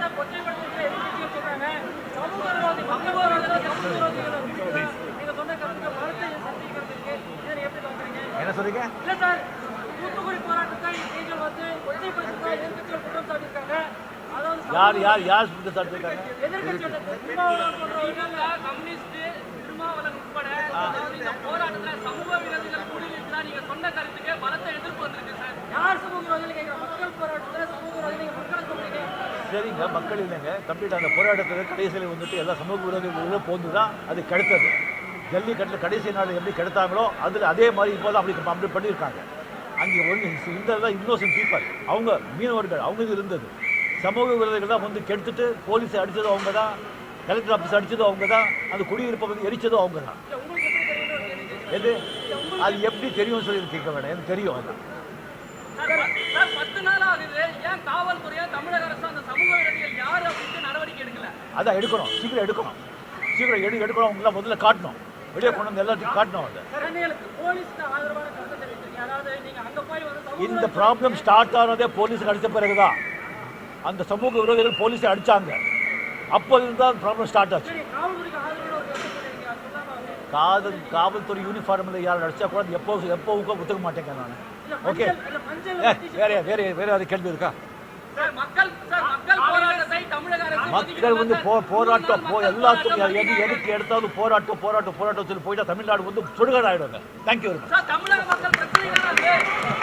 கொச்சைப்படுத்துகிற எதிர்க்கட்சிகள் சொல்றாங்க சமூக விரோதி மக்கள் விரோதிகள் சமூக விரோதிகள் அப்படின்னு நீங்க சொன்ன கருத்துக்கு மறுத்து சந்திக்கிறதுக்கு இதை எப்படி பாக்குறீங்க என்ன சொல்றீங்க இல்ல சார் தூத்துக்குடி போராட்டத்தை நீங்கள் வந்து கொச்சைப்படுத்துறதா எதிர்க்கட்சிகள் குற்றம் சாட்டியிருக்காங்க அதாவது யார் யார் யார் சுத்த சாட்டிருக்காங்க எதிர்க்கட்சியோட திருமாவளவன் போன்றவர்கள் கம்யூனிஸ்ட் திருமாவளவன் உட்பட அதாவது இந்த போராட்டத்துல சமூக விரோதிகள் கூடியிருக்கிறா நீங்க சொன்ன கருத்துக்கு பலத்த எதிர்ப்பு வந்திருக்கு சார் யார் சமூக விரோதிகள் கேட்கிற மக்கள் போராட்டத்துல சமூக விரோதிகள் நீங்க மக்களை சொல்றீங்க சரிங்க மக்கள் இல்லைங்க கம்ப்ளீட் அந்த போராட்டத்தில் கடைசியில் வந்துட்டு எல்லா சமூக விரோதிகளும் போந்து தான் அது கெடுத்தது ஜல்லிக்கட்டில் கடைசி நாள் எப்படி கெடுத்தாங்களோ அதில் அதே மாதிரி இப்போ தான் அப்படி அப்படி பண்ணியிருக்காங்க அங்கே ஒன்று இந்த தான் இன்னோசன்ட் பீப்பிள் அவங்க மீனவர்கள் அவங்க இது இருந்தது சமூக விரோதிகள் தான் வந்து கெடுத்துட்டு போலீஸை அடித்ததும் அவங்க தான் கலெக்டர் ஆஃபீஸ் அடித்ததும் அவங்க தான் அந்த குடியிருப்பை வந்து எரிச்சதும் அவங்க தான் எது அது எப்படி தெரியும் சொல்லி கேட்க வேண்டாம் எனக்கு தெரியும் அது சார், ப- சார் பத்து நாள் ஆகுது ஏன் காவல்துறையா தமிழக அரசு அந்த சமூக விரோதிகள் யாரு அப்படின்னு நடவடிக்கை எடுக்கல அதான் எடுக்கணும் சீக்கிரம் எடுக்கணும் சீக்கிரம் எடு எடுக்கணும் அவங்களாம் முதல்ல காட்டணும் வெளியே கொண்டு வந்து எல்லாத்தையும் காட்டணும் அதை சென்னைகளுக்கு போலீஸ்க்கு ஆதரவான கருத்தை தெரிவிச்சிருக்கீங்க அதாவது நீங்க அங்க போய் வந்து சமூக இந்த ப்ராப்ளம் ஸ்டார்ட் ஆனதே போலீஸுக்கு அடித்த பிறகுதான் அந்த சமூக விரோதிகள் போலீஸை அடிச்சாங்க அப்போது தான் ப்ராப்ளம் ஸ்டார்ட் ஆச்சு சரி காவல்துறைக்கு ஆதரவான ஒரு கருத்தை சொல்றீங்க அது சொல்லாம வந்து காதல் காவல்துறை யூனிஃபார்மில் யாரும் அடிச்சா கூட எப்போ எப்போவுக்கும் ஒத்துக்க மாட்டேங்க நான் இல்ல ஓகே மஞ்சள் இல்ல மஞ்சள் ஏ வேற வேற வேற அது கேள்வி இருக்கா சார் மக்கள் சார் மக்கள் போராட்டத்தை தமிழக அரசு மக்கள் வந்து போ போராட்டம் போ எல்லாத்துக்கும் எது எதுக்கு எடுத்தாலும் போராட்டம் போராட்டம் போராட்டம் சொல்லி போயிட்டா தமிழ்நாடு வந்து சுடுகாடு ஆயிடுவாங்க தேங்க்யூ வெரி மச் சார் தமிழக மக்கள் பிரச்சனை